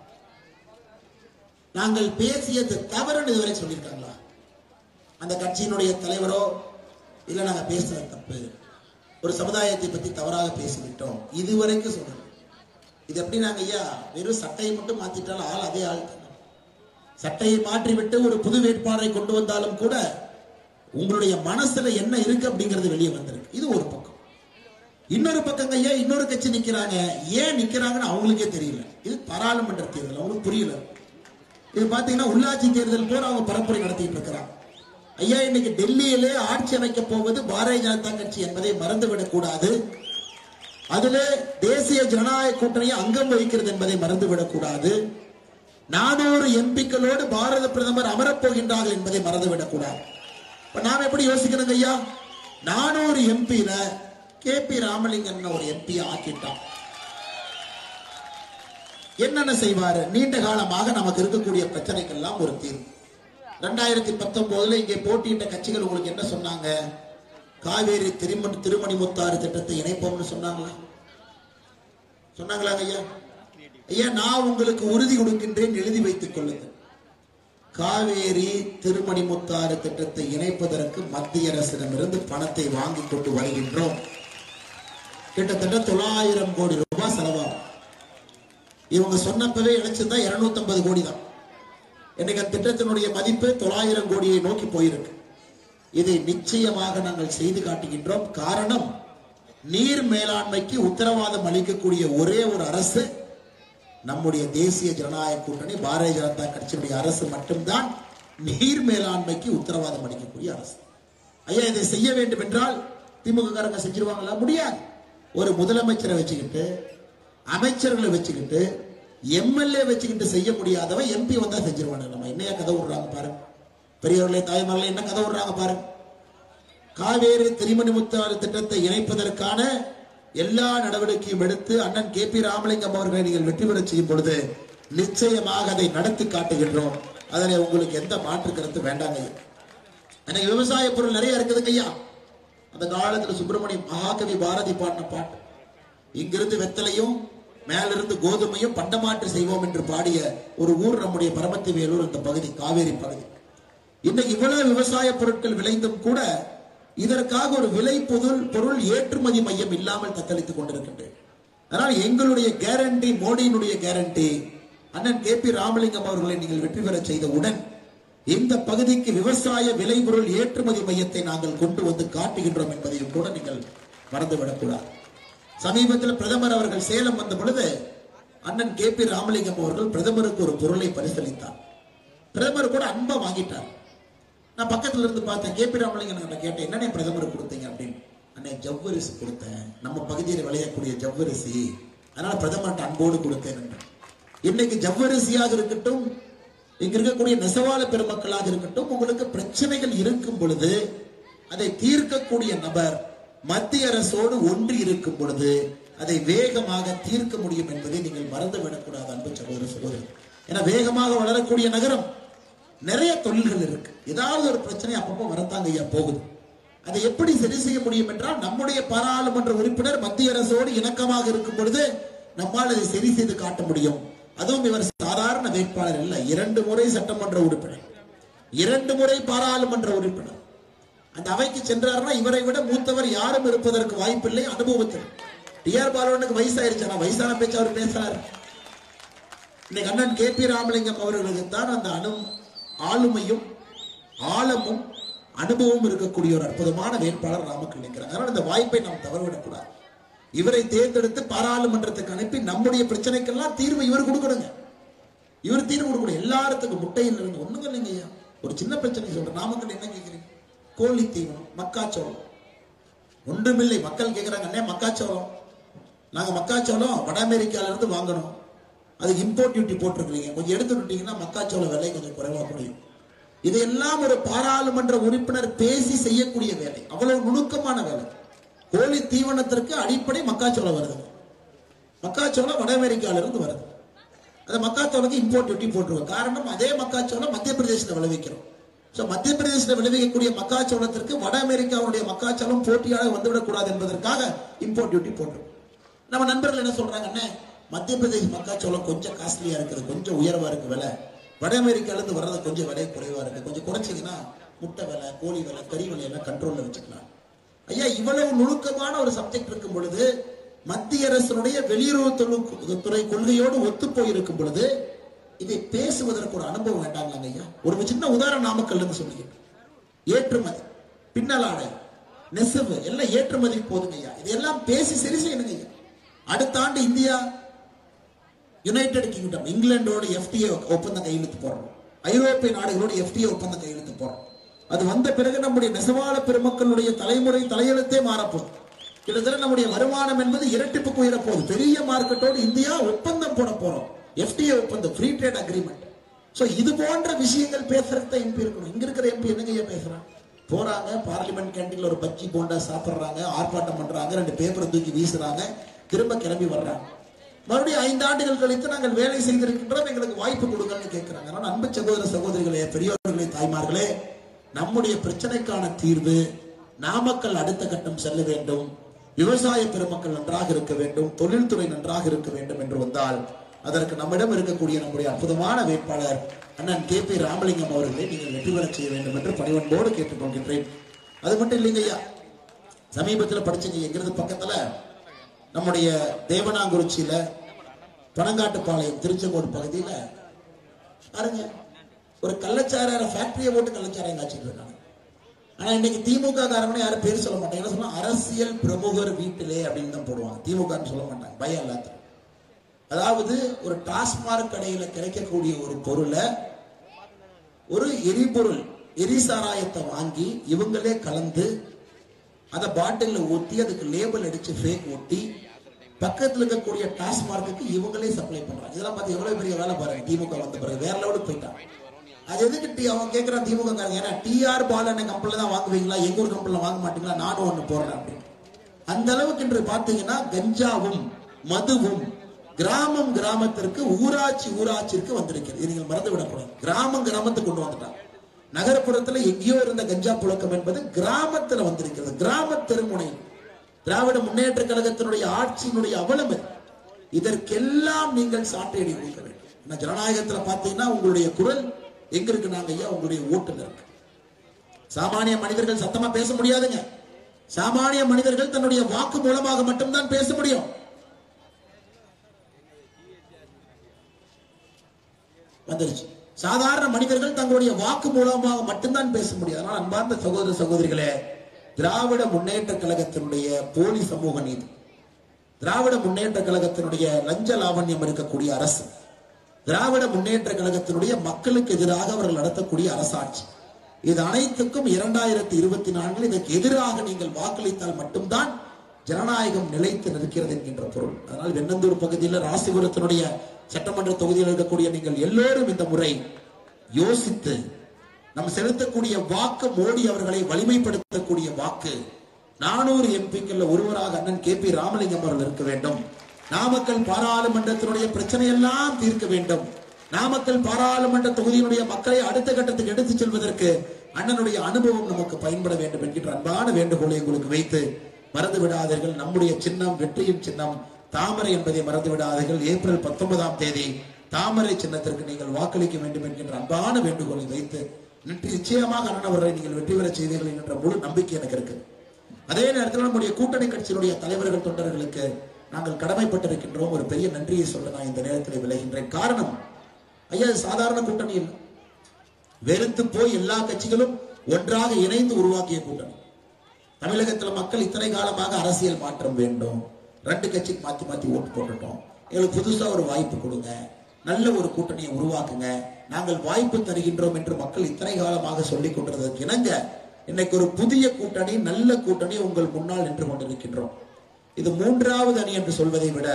நாங்கள் பேசியது தவறுன்னு இதுவரை சொல்லியிருக்காங்களா அந்த கட்சியினுடைய தலைவரோ இல்ல நாங்க பேசுறது தப்பு ஒரு சமுதாயத்தை பத்தி தவறாக பேசிவிட்டோம் இதுவரைக்கும் சொல்றோம் இது எப்படி நாங்க ஐயா வெறும் சட்டையை மட்டும் மாத்திட்டாலும் ஆள் அதே ஆள் தானே. சட்டையை மாற்றிவிட்டு ஒரு புது வேட்பாளரை கொண்டு வந்தாலும் கூட உங்களுடைய மனசுல என்ன இருக்கு அப்படிங்கிறது வெளியே வந்திருக்கு இது ஒரு பக்கம் இன்னொரு பக்கம் ஐயா இன்னொரு கட்சி நிக்கிறாங்க ஏன் நிக்கிறாங்கன்னு அவங்களுக்கே தெரியல இது பாராளுமன்ற தேர்தல் அவங்களுக்கு புரியல இது பாத்தீங்கன்னா உள்ளாட்சி தேர்தல் போல அவங்க பரப்புரை நடத்திட்டு இருக்கிறாங்க ஐயா இன்னைக்கு டெல்லியிலே ஆட்சி அமைக்க போவது பாரதிய ஜனதா கட்சி என்பதை மறந்துவிடக் கூடாது அதுல தேசிய ஜனநாயக கூட்டணியை அங்கம் வகிக்கிறது என்பதை மறந்துவிடக் கூடாது நானூறு எம்பிக்களோடு பாரத பிரதமர் அமரப் போகின்றார்கள் என்பதை மறந்துவிடக் கூடாது இப்ப நாம் எப்படி யோசிக்கணுங்க ஐயா நானூறு எம்பியில கே பி ராமலிங்கன் ஒரு எம்பி ஆக்கிட்டான் என்னென்ன செய்வாரு நீண்ட காலமாக நமக்கு இருக்கக்கூடிய பிரச்சனைக்கெல்லாம் ஒரு தீர்வு ரெண்டாயிரத்தி பத்தொன்பதுல இங்கே போட்டியிட்ட கட்சிகள் உங்களுக்கு என்ன சொன்னாங்க காவேரி திருமணி திருமணி முத்தாறு திட்டத்தை இணைப்போம்னு சொன்னாங்களா சொன்னாங்களாங்க ஐயா ஐயா நான் உங்களுக்கு உறுதி கொடுக்கின்றேன் எழுதி வைத்துக் கொள்ளுங்கள் காவேரி திருமணி முத்தாறு திட்டத்தை இணைப்பதற்கு மத்திய அரசிடமிருந்து பணத்தை வாங்கி கொண்டு வருகின்றோம் கிட்டத்தட்ட தொள்ளாயிரம் கோடி ரூபாய் செலவாகும் இவங்க சொன்னப்பவே இணைச்சதுதான் இருநூத்தி கோடி தான் இன்னைக்கு அந்த திட்டத்தினுடைய மதிப்பு தொள்ளாயிரம் கோடியை நோக்கி போயிருக்கு இதை நிச்சயமாக நாங்கள் செய்து காட்டுகின்றோம் காரணம் நீர் மேலாண்மைக்கு உத்தரவாதம் அளிக்கக்கூடிய ஒரே ஒரு அரசு நம்முடைய தேசிய ஜனநாயக கூட்டணி பாரதிய ஜனதா கட்சியினுடைய அரசு மட்டும்தான் நீர் மேலாண்மைக்கு உத்தரவாதம் அளிக்கக்கூடிய அரசு ஐயா இதை செய்ய வேண்டும் என்றால் திமுக காரங்க செஞ்சிருவாங்களா முடியாது ஒரு முதலமைச்சரை வச்சுக்கிட்டு அமைச்சர்களை வச்சுக்கிட்டு எம்எல்ஏ வச்சுக்கிட்டு செய்ய முடியாதவன் எம்பி வந்தா செஞ்சிருவாங்க நம்ம என்னையா கதை விடுறாங்க பாருங்க பெரியவர்களே தாய்மார்களே என்ன கதை விடுறாங்க பாருங்க காவேரி திருமணி முத்தாறு திட்டத்தை இணைப்பதற்கான எல்லா நடவடிக்கையும் எடுத்து அண்ணன் கே பி ராமலிங்கம் அவர்களை நீங்கள் வெற்றி பெறச் செய்யும் பொழுது நிச்சயமாக அதை நடத்தி காட்டுகின்றோம் அதில் உங்களுக்கு எந்த மாற்று கருத்து வேண்டாங்க எனக்கு விவசாய பொருள் நிறைய இருக்குதுங்க ஐயா அந்த காலத்துல சுப்பிரமணியம் மகாகவி பாரதி பாடின பாட்டு இங்கிருந்து வெத்தலையும் மேலிருந்து கோதுமையும் பண்டமாற்று செய்வோம் என்று பாடிய ஒரு ஊர் நம்முடைய பரமத்தி வேலூர் இந்த பகுதி காவேரி பகுதி இன்னைக்கு இவ்வளவு விவசாய பொருட்கள் விளைந்தும் கூட இதற்காக ஒரு விலை பொருள் பொருள் ஏற்றுமதி மையம் இல்லாமல் தத்தளித்துக் கொண்டிருக்கின்றேன் அதனால் எங்களுடைய கேரண்டி மோடியினுடைய கேரண்டி அண்ணன் கே பி ராமலிங்கம் அவர்களை நீங்கள் வெற்றி பெற செய்தவுடன் இந்த பகுதிக்கு விவசாய விளைபொருள் ஏற்றுமதி மையத்தை நாங்கள் கொண்டு வந்து காட்டுகின்றோம் என்பதையும் கூட நீங்கள் மறந்துவிடக்கூடாது சமீபத்தில் பிரதமர் அவர்கள் சேலம் வந்த பொழுது அண்ணன் கே பி ராமலிங்கம் அவர்கள் பிரதமருக்கு ஒரு பொருளை பரிசளித்தார் பிரதமர் கூட அன்பா வாங்கிட்டார் நான் பக்கத்துல இருந்து பார்த்தேன் கே பி ராமலிங்கம் கிட்ட கேட்டேன் என்னண்ணே பிரதமர் கொடுத்தீங்க அப்படின்னு அண்ணே ஜவ்வரிசி கொடுத்தேன் நம்ம பகுதியில் விளையக்கூடிய ஜவ்வரிசி அதனால பிரதமர்கிட்ட அன்போடு கொடுத்தேன் என்றார். இன்னைக்கு ஜவ்வரிசியாக இருக்கட்டும் இங்க இருக்கக்கூடிய நெசவாள பெருமக்களாக இருக்கட்டும் உங்களுக்கு பிரச்சனைகள் இருக்கும் பொழுது அதை தீர்க்கக்கூடிய நபர் மத்திய அரசோடு ஒன்றி இருக்கும் பொழுது அதை வேகமாக தீர்க்க முடியும் என்பதை நீங்கள் மறந்து விடக்கூடாது அன்பு சகோதர சகோதரி ஏன்னா வேகமாக வளரக்கூடிய நகரம் நிறைய தொழில்கள் இருக்கு ஏதாவது ஒரு பிரச்சனை அப்பப்போ வரத்தாங்க ஐயா போகுது அதை எப்படி சரி செய்ய முடியும் என்றால் நம்முடைய பாராளுமன்ற உறுப்பினர் மத்திய அரசோடு இணக்கமாக இருக்கும் பொழுது நம்மால் அதை சரி செய்து காட்ட முடியும் அதுவும் இவர் சாதாரண வேட்பாளர் இல்ல இரண்டு முறை சட்டமன்ற உறுப்பினர் இரண்டு முறை பாராளுமன்ற உறுப்பினர் அந்த அவைக்கு சென்றார்னா இவரை விட மூத்தவர் யாரும் இருப்பதற்கு வாய்ப்பில்லை அனுபவத்தில் டிஆர் பாலவனுக்கு வயசாயிருச்சு ஆனா வயசான பேச்சு அவர் பேசுறாரு இன்னைக்கு அண்ணன் கே பி ராமலிங்கம் அவர்களுக்கு தான் அந்த அணு ஆளுமையும் ஆழமும் அனுபவம் இருக்கக்கூடிய ஒரு அற்புதமான வேட்பாளர் நமக்கு நிற்கிறார் அதனால இந்த வாய்ப்பை நாம் தவறவிடக்கூடாது இவரை தேர்ந்தெடுத்து பாராளுமன்றத்துக்கு அனுப்பி நம்முடைய பிரச்சனைக்கெல்லாம் தீர்வு இவர் கொடுக்கணுங்க இவர் தீர்வு கொடுக்கணும் எல்லாத்துக்கும் முட்டையில் இருந்து ஒண்ணுங்க இல்லைங்க ஐயா ஒரு சின்ன பிரச்சனை சொல்றேன் நாமக்கல் என்ன கேட்கிறீங்க கோழி தீவனம் மக்காச்சோளம் ஒன்றுமில்லை மக்கள் கேட்கிறாங்க அண்ணே மக்காச்சோளம் நாங்க மக்காச்சோளம் வட அமெரிக்கால இருந்து வாங்கணும் அது இம்போர்ட் டியூட்டி போட்டிருக்கிறீங்க கொஞ்சம் எடுத்து விட்டீங்கன்னா மக்காச்சோளம் விலை கொஞ்சம் குறைவா குறையும் இதையெல்லாம் ஒரு பாராளுமன்ற உறுப்பினர் பேசி செய்யக்கூடிய வேலை அவ்வளவு நுணுக்கமான வேலை கோழி தீவனத்திற்கு அடிப்படை மக்காச்சோளம் வருது மக்காச்சோளம் வட அமெரிக்கால இருந்து வருது அந்த மக்காச்சோளத்துக்கு இம்போர்ட் டியூட்டி போட்டுருவோம் காரணம் அதே மக்காச்சோளம் மத்திய பிரதேசத்தில் விளைவிக்கிறோம் ஸோ மத்திய பிரதேசத்தில் விளைவிக்கக்கூடிய மக்காச்சோளத்திற்கு வட அமெரிக்காவுடைய மக்காச்சோளம் போட்டியாக வந்துவிடக்கூடாது என்பதற்காக இம்போர்ட் டியூட்டி போட்டுருவோம் நம்ம நண்பர்கள் என்ன சொல்றாங்க அண்ணே மத்திய பிரதேச மக்காச்சோளம் கொஞ்சம் காஸ்ட்லியா இருக்குது கொஞ்சம் உயர்வா இருக்கு விலை வட அமெரிக்கால இருந்து வர்றது கொஞ்சம் விலை குறைவா இருக்கு கொஞ்சம் குறைச்சிங்கன்னா முட்டை விலை கோழி விலை கறி விலை எல்லாம் கண்ட்ரோல்ல வச்சுக்கலாம் ஐயா இவ்வளவு நுணுக்கமான ஒரு சப்ஜெக்ட் இருக்கும் பொழுது மத்திய அரசினுடைய வெளியுறவு துறை கொள்கையோடு ஒத்து போயிருக்கும் பொழுது இதை பேசுவதற்கு ஒரு அனுபவம் வேண்டாங்களாங்க ஐயா ஒரு சின்ன உதாரணம் நாமக்கல் இருந்து சொல்லிக்கிறேன் ஏற்றுமதி பின்னலாடை நெசவு எல்லாம் ஏற்றுமதி போதுங்க ஐயா இதெல்லாம் பேசி சரி செய்யணுங்க ஐயா அடுத்த ஆண்டு இந்தியா யுனைடெட் கிங்டம் இங்கிலாந்தோட எஃப்டிஏ ஒப்பந்தம் கையெழுத்து போடுறோம் ஐரோப்பிய நாடுகளோட எஃப்டிஏ ஒப்பந்தம் கையெழுத்து போடுறோம் அது வந்த பிறகு நம்முடைய நெசவாள பெருமக்களுடைய தலைமுறை தலையெழுத்தே மாறப்போகுது கிட்டத்தட்ட நம்முடைய வருமானம் என்பது இரட்டிப்புக்கு உயரப்போகுது பெரிய மார்க்கெட்டோடு இந்தியா ஒப்பந்தம் போட போறோம் எஃப்டிஏ ஒப்பந்தம் ஃப்ரீ ட்ரேட் அக்ரிமெண்ட் சோ இது போன்ற விஷயங்கள் பேசுறதுக்கு எம்பி இருக்கணும் இங்க இருக்கிற எம்பி என்னங்க ஐயா பேசுறான் போறாங்க பார்லிமெண்ட் கேண்டீன்ல ஒரு பஜ்ஜி போண்டா சாப்பிடுறாங்க ஆர்ப்பாட்டம் பண்றாங்க ரெண்டு பேப்பரை தூக்கி வீசுறாங்க திரும்ப கிளம்பி வர்றாங்க மறுபடியும் ஐந்து ஆண்டுகள் கழித்து நாங்கள் வேலை செய்திருக்கின்றோம் எங்களுக்கு வாய்ப்பு கொடுங்கன்னு கேட்கிறாங்க ஆனால் அன்பு சகோதர சகோதரிகளே பெரியோர்களே தாய்மார்களே நம்முடைய பிரச்சனைக்கான தீர்வு நாமக்கல் அடுத்த கட்டம் செல்ல வேண்டும் விவசாய பெருமக்கள் நன்றாக இருக்க வேண்டும் தொழில்துறை நன்றாக இருக்க வேண்டும் என்று வந்தால் அதற்கு நம்மிடம் இருக்கக்கூடிய நம்முடைய அற்புதமான வேட்பாளர் அண்ணன் கே பி ராமலிங்கம் அவர்களை நீங்கள் வெற்றி பெறச் செய்ய வேண்டும் என்று பணிவன்போடு கேட்டுக்கொள்கின்றேன் அது மட்டும் இல்லைங்க ஐயா சமீபத்தில் படிச்சீங்க எங்கிறது பக்கத்துல நம்முடைய தேவனாங்குறிச்சியில பனங்காட்டுப்பாளையம் திருச்செங்கோடு பகுதியில பாருங்க ஒரு கள்ளச்சாரார ஃபேக்டரியை போட்டு கள்ளச்சாராயம் காய்ச்சிட்டு இருக்காங்க ஆனா இன்னைக்கு திமுக காரங்கன்னு யாரும் பேர் சொல்ல மாட்டாங்க என்ன சொன்னா அரசியல் பிரமுகர் வீட்டிலே அப்படின்னு தான் போடுவாங்க திமுகன்னு சொல்ல மாட்டாங்க பயம் எல்லாத்தையும் அதாவது ஒரு டாஸ்மார்க் கடையில கிடைக்கக்கூடிய ஒரு பொருளை ஒரு எரிபொருள் எரிசாராயத்தை வாங்கி இவங்களே கலந்து அதை பாட்டில்ல ஊத்தி அதுக்கு லேபிள் அடிச்சு ஃபேக் ஒட்டி பக்கத்துல இருக்கக்கூடிய டாஸ்மார்க்குக்கு இவங்களே சப்ளை பண்றாங்க இதெல்லாம் பார்த்து எவ்வளவு பெரிய வேலை பாருங்க திமுக வந்த பிறகு வேற லெவலுக்கு போயிட்டாங்க அது எதுக்கு டி அவன் கேட்கறான் திமுக காரங்க ஏன்னா டிஆர் பால் என்ன கம்பெனில தான் வாங்குவீங்களா எங்க ஊர் கம்பெனில வாங்க மாட்டீங்களா நானும் ஒண்ணு போடுறேன் அப்படின்னு அந்த அளவுக்கு இன்று பாத்தீங்கன்னா கஞ்சாவும் மதுவும் கிராமம் கிராமத்திற்கு ஊராட்சி ஊராட்சிற்கு வந்திருக்கிறது இது நீங்கள் மறந்து விடக்கூடாது கிராமம் கிராமத்துக்கு கொண்டு வந்துட்டாங்க நகரப்புறத்துல எங்கேயோ இருந்த கஞ்சா புழக்கம் என்பது கிராமத்துல வந்திருக்கிறது கிராம தெருமுனை திராவிட முன்னேற்ற கழகத்தினுடைய ஆட்சியினுடைய அவலம் இது. இதற்கெல்லாம் நீங்கள் சாட்டையடி கொடுக்க வேண்டும் ஏன்னா ஜனநாயகத்துல பாத்தீங்கன்னா உங்களுடைய குரல் எங்க இருக்கு நாங்க ஐயா உங்களுடைய ஓட்டுல இருக்கு சாமானிய மனிதர்கள் சத்தமா பேச முடியாதுங்க சாமானிய மனிதர்கள் தன்னுடைய வாக்கு மூலமாக மட்டும்தான் பேச முடியும் வந்துருச்சு சாதாரண மனிதர்கள் தங்களுடைய வாக்கு மூலமாக மட்டும்தான் பேச முடியும் அதனால அன்பார்ந்த சகோதர சகோதரிகளே திராவிட முன்னேற்ற கழகத்தினுடைய போலி சமூக நீதி திராவிட முன்னேற்ற கழகத்தினுடைய லஞ்ச லாவண்யம் இருக்கக்கூடிய அரசு திராவிட முன்னேற்ற கழகத்தினுடைய மக்களுக்கு எதிராக அவர்கள் நடத்தக்கூடிய அரசாட்சி இது அனைத்துக்கும் இரண்டாயிரத்தி இருபத்தி நான்கில் இதற்கு எதிராக நீங்கள் வாக்களித்தால் மட்டும்தான் ஜனநாயகம் நிலைத்து நிற்கிறது என்கின்ற பொருள் அதனால் வெண்ணந்தூர் பகுதியில் ராசிபுரத்தினுடைய சட்டமன்ற தொகுதியில் இருக்கக்கூடிய நீங்கள் எல்லோரும் இந்த முறை யோசித்து நாம் செலுத்தக்கூடிய வாக்கு மோடி அவர்களை வலிமைப்படுத்தக்கூடிய வாக்கு நானூறு எம்பிக்கள் ஒருவராக அண்ணன் கே பி ராமலிங்கம் அவர்கள் இருக்க வேண்டும் நாமக்கல் பாராளுமன்றத்தினுடைய பிரச்சனை எல்லாம் தீர்க்க வேண்டும் நாமக்கல் பாராளுமன்ற தொகுதியினுடைய மக்களை அடுத்த கட்டத்துக்கு எடுத்துச் செல்வதற்கு அண்ணனுடைய அனுபவம் நமக்கு பயன்பட வேண்டும் என்கின்ற அன்பான வேண்டுகோளை உங்களுக்கு வைத்து மறந்து விடாதீர்கள் நம்முடைய சின்னம் வெற்றியின் சின்னம் தாமரை என்பதை மறந்து விடாதீர்கள் ஏப்ரல் பத்தொன்பதாம் தேதி தாமரை சின்னத்திற்கு நீங்கள் வாக்களிக்க வேண்டும் என்கின்ற அன்பான வேண்டுகோளை வைத்து நிச்ச- நிச்சயமாக அண்ணன் அவர்களை நீங்கள் வெற்றி பெற செய்தீர்கள் என்கின்ற முழு நம்பிக்கை எனக்கு இருக்கு அதே நேரத்தில் நம்முடைய கூட்டணி கட்சியினுடைய தலைவர்கள் தொண்டர்களுக்கு நாங்கள் கடமைப்பட்டிருக்கின்றோம் ஒரு பெரிய நன்றியை சொல்ல நான் இந்த நேரத்தில் விளைகின்றேன் காரணம் ஐயா இது சாதாரண கூட்டணி இல்லை வெறுத்து போய் எல்லா கட்சிகளும் ஒன்றாக இணைந்து உருவாக்கிய கூட்டணி தமிழகத்துல மக்கள் இத்தனை காலமாக அரசியல் மாற்றம் வேண்டும் ரெண்டு கட்சிக்கு மாத்தி மாத்தி ஓட்டு போட்டுட்டோம் எங்களுக்கு புதுசா ஒரு வாய்ப்பு கொடுங்க நல்ல ஒரு கூட்டணியை உருவாக்குங்க நாங்கள் வாய்ப்பு தருகின்றோம் என்று மக்கள் இத்தனை காலமாக சொல்லிக் கொண்டிருந்ததுக்கு இணங்க இன்னைக்கு ஒரு புதிய கூட்டணி நல்ல கூட்டணி உங்கள் முன்னால் நின்று கொண்டிருக்கின்றோம் இது மூன்றாவது அணி என்று சொல்வதை விட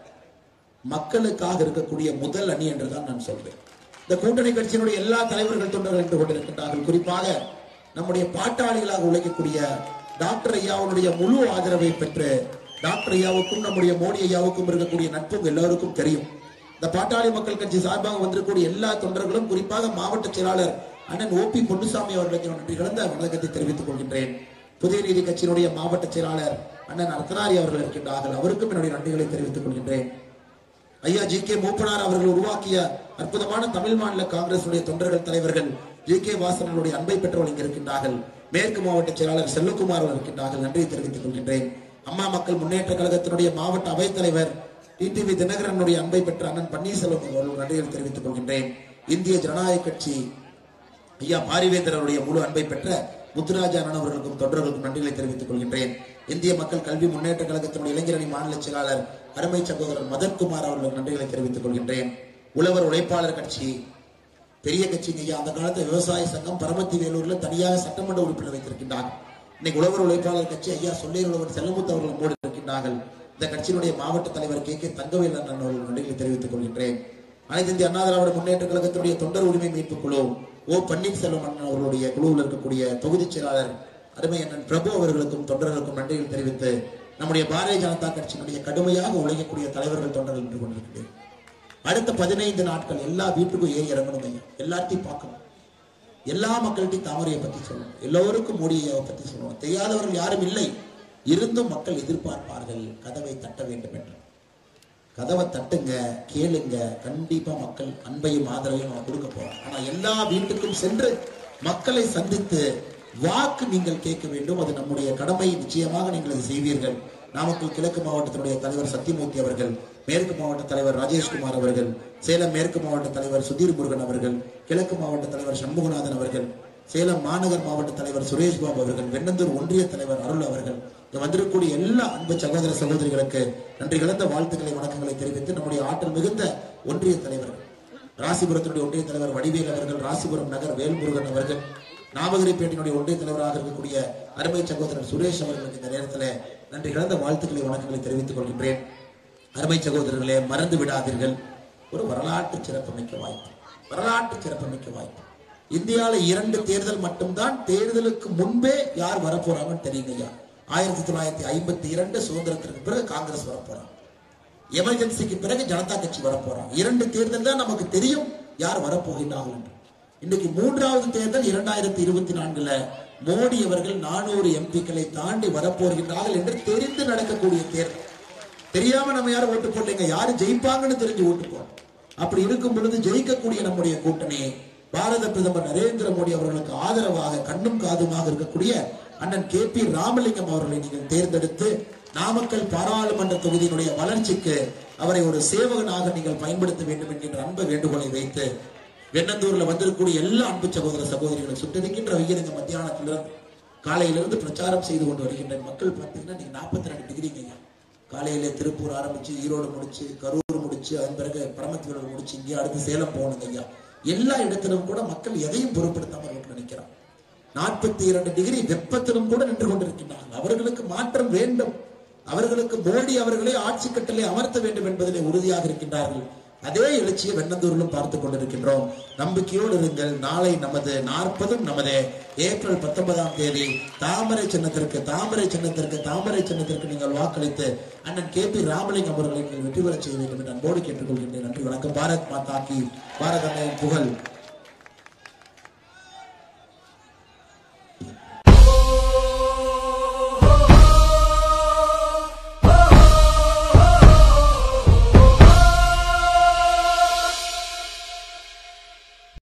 மக்களுக்காக இருக்கக்கூடிய முதல் அணி என்றுதான் நான் சொல்வேன் இந்த கூட்டணி கட்சியினுடைய எல்லா தலைவர்கள் தொண்டர்கள் என்று கொண்டிருக்கின்றார்கள் குறிப்பாக நம்முடைய பாட்டாளிகளாக உழைக்கக்கூடிய டாக்டர் ஐயாவுடைய முழு ஆதரவை பெற்று டாக்டர் ஐயாவுக்கும் நம்முடைய மோடி ஐயாவுக்கும் இருக்கக்கூடிய நட்பும் எல்லோருக்கும் தெரியும் இந்த பாட்டாளி மக்கள் கட்சி சார்பாக வந்திருக்கக்கூடிய எல்லா தொண்டர்களும் குறிப்பாக மாவட்ட செயலாளர் அண்ணன் ஓபி பொன்னுசாமி அவர்களுக்கு நான் நன்றி கலந்த வணக்கத்தை தெரிவித்துக் கொள்கின்றேன் புதிய நீதி கட்சியினுடைய மாவட்ட செயலாளர் அண்ணன் அர்த்தனாரி அவர்கள் இருக்கின்றார்கள் அவருக்கும் என்னுடைய நன்றிகளை தெரிவித்துக் கொள்கின்றேன் ஐயா ஜி கே மூப்பனார் அவர்கள் உருவாக்கிய அற்புதமான தமிழ் மாநில காங்கிரஸ் தொண்டர்கள் தலைவர்கள் ஜி கே வாசனுடைய அன்பை பெற்றவர்கள் இங்கு இருக்கின்றார்கள் மேற்கு மாவட்ட செயலாளர் செல்வகுமார் அவர்கள் இருக்கின்றார்கள் நன்றியை தெரிவித்துக் கொள்கின்றேன் அம்மா மக்கள் முன்னேற்ற கழகத்தினுடைய மாவட்ட அவைத்தலைவர் டிடிவி தினகரனுடைய அன்பை பெற்ற அண்ணன் பன்னீர்செல்வம் அவர்கள் நன்றியை தெரிவித்துக் கொள்கின்றேன் இந்திய ஜனநாயக கட்சி ஐயா பாரிவேந்தர் அவருடைய முழு அன்பை பெற்ற முத்துராஜா அண்ணன் அவர்களுக்கும் தொண்டர்களுக்கும் நன்றிகளை தெரிவித்துக் கொள்கின்றேன் இந்திய மக்கள் கல்வி முன்னேற்ற கழகத்தினுடைய இளைஞரணி மாநில செயலாளர் அருமை சகோதரர் மதன்குமார் அவர்களுக்கு நன்றிகளை தெரிவித்துக் கொள்கின்றேன் உழவர் உழைப்பாளர் கட்சி பெரிய கட்சிங்க ஐயா அந்த காலத்து விவசாய சங்கம் பரமத்தி வேலூர்ல தனியாக சட்டமன்ற உறுப்பினர் வைத்திருக்கின்றார் இன்னைக்கு உழவர் உழைப்பாளர் கட்சி ஐயா சொல்லேர் உழவர் செல்லமுத்து அவர்கள் மூடி இருக்கின்றார்கள் இந்த கட்சியினுடைய மாவட்ட தலைவர் கே கே தங்கவேல் அண்ணன் அவர்கள் நன்றிகளை தெரிவித்துக் கொள்கின்றேன் அனைத்து இந்திய அண்ணா திராவிட முன்னேற்ற கழகத்தினுடைய தொண்டர் உரிமை மீட்பு குழு ஓ பன்னீர்செல்வம் அண்ணன் அவர்களுடைய குழுவில் இருக்கக்கூடிய தொகுதி செயலாளர் அருமை அண்ணன் பிரபு அவர்களுக்கும் தொண்டர்களுக்கும் நன்றிகள் தெரிவித்து நம்முடைய பாரதிய ஜனதா கட்சியினுடைய கடுமையாக உழைக்கக்கூடிய தலைவர்கள் தொண்டர்கள் என்று கொண்டிருக்கிறேன் அடுத்த பதினைந்து நாட்கள் எல்லா வீட்டுக்கும் ஏறி இறங்கணும் ஐயா எல்லாத்தையும் பார்க்கணும் எல்லா மக்கள்கிட்டையும் தாமரையை பத்தி சொல்லணும் எல்லோருக்கும் மோடியை பத்தி சொல்லணும் தெரியாதவர்கள் யாரும் இல்லை இருந்தும் மக்கள் எதிர்பார்ப்பார்கள் கதவை தட்ட வேண்டும் என்று கதவை தட்டுங்க கேளுங்க கண்டிப்பா மக்கள் அன்பையும் ஆதரவையும் நம்ம கொடுக்க போறோம் ஆனா எல்லா வீட்டுக்கும் சென்று மக்களை சந்தித்து வாக்கு நீங்கள் கேட்க வேண்டும் அது நம்முடைய கடமை நிச்சயமாக நீங்கள் அதை செய்வீர்கள் நாமக்கல் கிழக்கு மாவட்டத்தினுடைய தலைவர் சத்தியமூர்த்தி அவர்கள் மேற்கு மாவட்ட தலைவர் ராஜேஷ்குமார் அவர்கள் சேலம் மேற்கு மாவட்ட தலைவர் சுதீர் முருகன் அவர்கள் கிழக்கு மாவட்ட தலைவர் சண்முகநாதன் அவர்கள் சேலம் மாநகர் மாவட்ட தலைவர் சுரேஷ் பாபு அவர்கள் வெண்ணந்தூர் ஒன்றிய தலைவர் அருள் அவர்கள் இங்க வந்திருக்கக்கூடிய எல்லா அன்பு சகோதர சகோதரிகளுக்கு நன்றி கலந்த வாழ்த்துக்களை வணக்கங்களை தெரிவித்து நம்முடைய ஆற்றல் மிகுந்த ஒன்றிய தலைவர்கள் ராசிபுரத்தினுடைய ஒன்றிய தலைவர் வடிவேல் அவர்கள் ராசிபுரம் நகர் வேல்முருகன் அவர்கள் நாமகிரிப்பேட்டையினுடைய ஒன்றிய தலைவராக இருக்கக்கூடிய அருமை சகோதரர் சுரேஷ் அவர்களுக்கு இந்த நேரத்தில் நன்றி கலந்த வாழ்த்துக்களை வணக்கங்களை தெரிவித்துக் கொள்கின்றேன் அருமை சகோதரர்களே மறந்து விடாதீர்கள் ஒரு வரலாற்று சிறப்புமிக்க வாய்ப்பு வரலாற்று சிறப்புமிக்க வாய்ப்பு இந்தியால இரண்டு தேர்தல் மட்டும்தான் தேர்தலுக்கு முன்பே யார் வரப்போறாங்கன்னு தெரியுங்க ஐயா ஆயிரத்தி தொள்ளாயிரத்தி ஐம்பத்தி இரண்டு சுதந்திரத்திற்கு பிறகு காங்கிரஸ் வரப்போறாங்க எமர்ஜென்சிக்கு பிறகு ஜனதா கட்சி வரப்போறாங்க இரண்டு தேர்தல் தான் நமக்கு தெரியும் யார் வரப்போகின்றார்கள் என்று இன்னைக்கு மூன்றாவது தேர்தல் இரண்டாயிரத்தி இருபத்தி நான்குல மோடி அவர்கள் நானூறு எம்பிக்களை தாண்டி வரப்போகின்றார்கள் என்று தெரிந்து நடக்கக்கூடிய தேர்தல் தெரியாம நம்ம யாரும் ஓட்டு போடலைங்க யாரு ஜெயிப்பாங்கன்னு தெரிஞ்சு ஓட்டு போறோம் அப்படி இருக்கும் பொழுது ஜெயிக்கக்கூடிய நம்முடைய கூட்டணி பாரத பிரதமர் நரேந்திர மோடி அவர்களுக்கு ஆதரவாக கண்ணும் காதுமாக இருக்கக்கூடிய அண்ணன் கே பி ராமலிங்கம் அவர்களை நீங்கள் தேர்ந்தெடுத்து நாமக்கல் பாராளுமன்ற தொகுதியினுடைய வளர்ச்சிக்கு அவரை ஒரு சேவகனாக நீங்கள் பயன்படுத்த வேண்டும் என்கின்ற அன்பு வேண்டுகோளை வைத்து வெண்ணந்தூர்ல வந்திருக்கக்கூடிய எல்லா அன்பு சகோதர சகோதரிகளை சுட்டிருக்கின்ற வெயில் இந்த மத்தியானத்திலிருந்து காலையிலிருந்து பிரச்சாரம் செய்து கொண்டு வருகின்ற மக்கள் பார்த்தீங்கன்னா நீங்க நாற்பத்தி ரெண்டு டிகிரிங்க ஐயா காலையிலே திருப்பூர் ஆரம்பிச்சு ஈரோடு முடிச்சு கரூர் முடிச்சு அதன் பிறகு பரமத்திவேலூர் முடிச்சு இங்கே அடுத்து சேலம் போகணுங்க ஐயா எல்லா இடத்திலும் கூட மக்கள் எதையும் பொருட்படுத்தாமல் ரோட்டில் நிற்கிறான் நாற்பத்தி இரண்டு டிகிரி வெப்பத்திலும் கூட நின்று கொண்டிருக்கின்றார்கள் அவர்களுக்கு மாற்றம் வேண்டும் அவர்களுக்கு மோடி அவர்களை ஆட்சி கட்டளை அமர்த்த வேண்டும் என்பதிலே உறுதியாக இருக்கின்றார்கள் அதே எழுச்சியை வெண்ணந்தூரிலும் பார்த்துக் கொண்டிருக்கின்றோம் நம்பிக்கையோடு இருங்கள் நாளை நமது நாற்பதும் நமது ஏப்ரல் பத்தொன்பதாம் தேதி தாமரை சின்னத்திற்கு தாமரை சின்னத்திற்கு தாமரை சின்னத்திற்கு நீங்கள் வாக்களித்து அண்ணன் கே பி ராமலிங்கம் அவர்களை நீங்கள் வெற்றி பெறச் செய்ய வேண்டும் என்று அன்போடு கேட்டுக்கொள்கின்றேன் நன்றி வணக்கம் பாரத் மாதா கி பாரத் அன்னையின் புகழ்